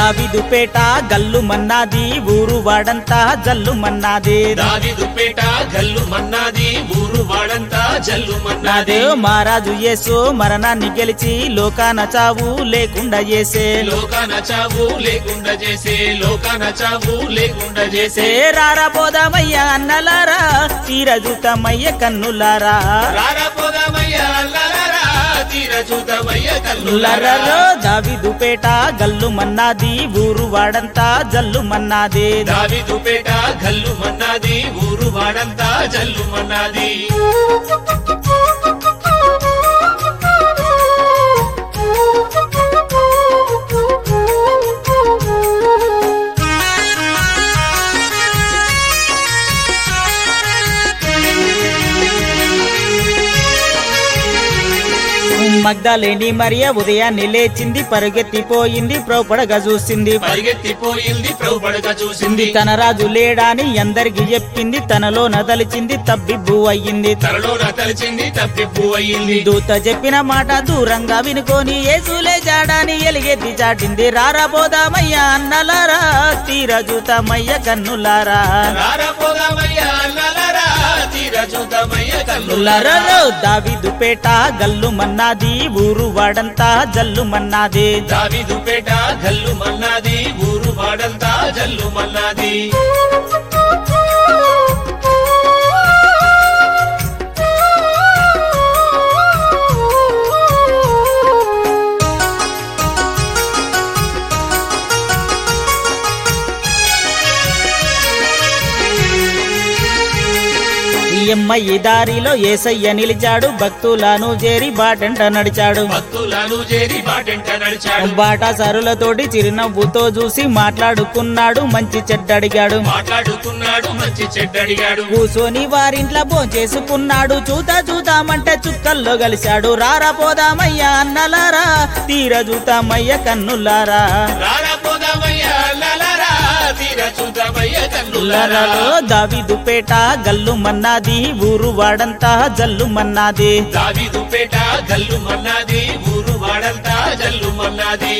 దావిదుపేట గల్లు మన్నాది ఊరు వాడంతా జల్లు మన్నాది దావిదుపేట గల్లు మన్నాది ఊరు వాడంతా జల్లు మన్నాది నాదేవ్ మహారాజు యేసు మరణాన్ని గెలిచి లోకాన చావు లేకుండా చేసే లోకాన చావు లేకుండా చేసే లోకాన చావు లేకుండా చేసే రారా పోదామయ్యా అన్నలారా తీరజుతమయ్య కన్నులారా రారా పోదామయ్యా అల్లలారా, తీర చూద్దామయ్య లరరో కల్లులారా దావిదుపేట గల్లు మన్నాది ఊరు వాడంతా జల్లు మన్నాది దావిదుపేట గల్లు మన్నాది ఊరు వాడంతా జల్లు మన్నాది మగ్ధలేని మరియ ఉదయాన్నే లేచింది పరుగెత్తిపోయింది ప్రోపడగా చూసింది పరిగెత్తిపోయింది ప్రభుపడగా చూసింది తన రాజు లేడాని అందరికి చెప్పింది తనలో నదలిచింది తబ్బిబ్బు అయ్యింది తనలో తలిచింది తప్పిప్పు అయ్యింది దూత చెప్పిన మాట దూరంగా వినుకొని ఏసులే జాడాని ఎలిగెత్తి చాటింది రారా పోదామయ్యా అన్నలారా తీరజుతమయ్య కన్నులారా రారా పోదామయ్యా అల్లలారా, తీర చూద్దామయ్య కల్లులారా లరరో దావిదుపేట గల్లు మన్నాది ఊరు వాడంతా జల్లు మన్నాది దావిదుపేట గల్లు మన్నాది ఊరు వాడంతా జల్లు మన్నాది ఎమ్మయ్యి దారిలో ఏసయ్య నిలిచాడు భక్తులను చేరి బాటంట నడిచాడు భక్తులను చేరి బాటెంట నడిచాడు బాట సరులతోటి చిరునవ్వుతో చూసి మాట్లాడుకున్నాడు మంచి చెడ్డ అడిగాడు మాట్లాడుకున్నాడు మంచి చెడ్డడిగాడు కూసోని వారింట్లో భోంచేసుకున్నాడు చూతా చూతామంటే చుక్కల్లో కలిశాడు రారా పోదామయ్యా అన్నలారా తీర చూతామయ్య కన్నులారా రారా పోదామయ్యా అల్లలారా, తీర చూద్దామయ్య కల్లులారా లరలో దావిదుపేట గల్లు మన్నాది ఊరు వాడంతా జల్లు మన్నాది దావిదుపేట గల్లు మన్నాది ఊరు వాడంతా జల్లు మన్నాది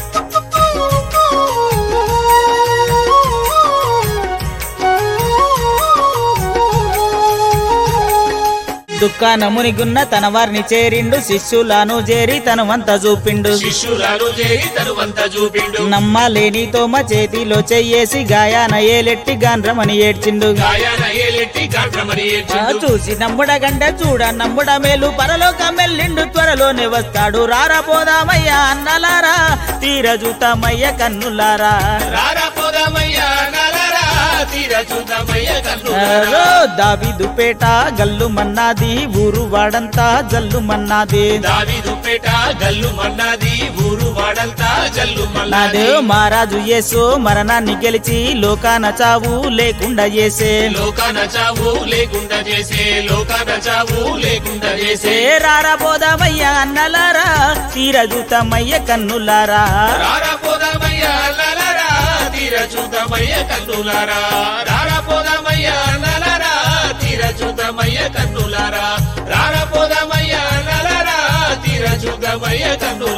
దుఃఖానమునిగున్న తన వారిని చేరిండు శిష్యులను చేరి తను వంత చూపిండు శిష్యులను చేరి తనువంత చూపిండు నమ్మలేని తోమ చేతిలో చెయ్యేసి గాయాన ఏలెట్టి గాండ్రమని ఏడ్చిండు గాయాన ఏలెట్టి గాండ్రమని ఆ ఏడ్చిండు చూసి నమ్ముడ గంట చూడ నమ్ముడ మేలు పరలోక మెల్లిండు త్వరలోనే వస్తాడు రారా పోదామయ్యా అన్నలారా తీర చూతామయ్య కన్నులారా రారా పోదామయ్యా నలరా తీర చూద్దామయ్య అరో కన్నులారా దావిదుపేట గల్లు మన్నాది ఊరు వాడంతా జల్లు మన్నాది దావిదుపేట గల్లు మన్నాది ఊరు వాడంతా జల్లు మన్నాది నాదేవ్ మహారాజు యేసు మరణాన్ని గెలిచి లోకాన చావు లేకుండా చేసే లోకాన చావు లేకుండా చేసే లోకాన చావు లేకుండా చేసే రారా పోదామయ్యా అన్నలారా తీర చూతామయ్య కన్నులారా రారా పోదామయ్యా నలరా తీర చూద్దామయ్య కన్నులారా రారా పోదామయ్యా నలరా తీర చూద్దామయ్య కన్నులారా రారా పోదామయ్యా నలరా తీర చూద్దామయ్య కన్నులారా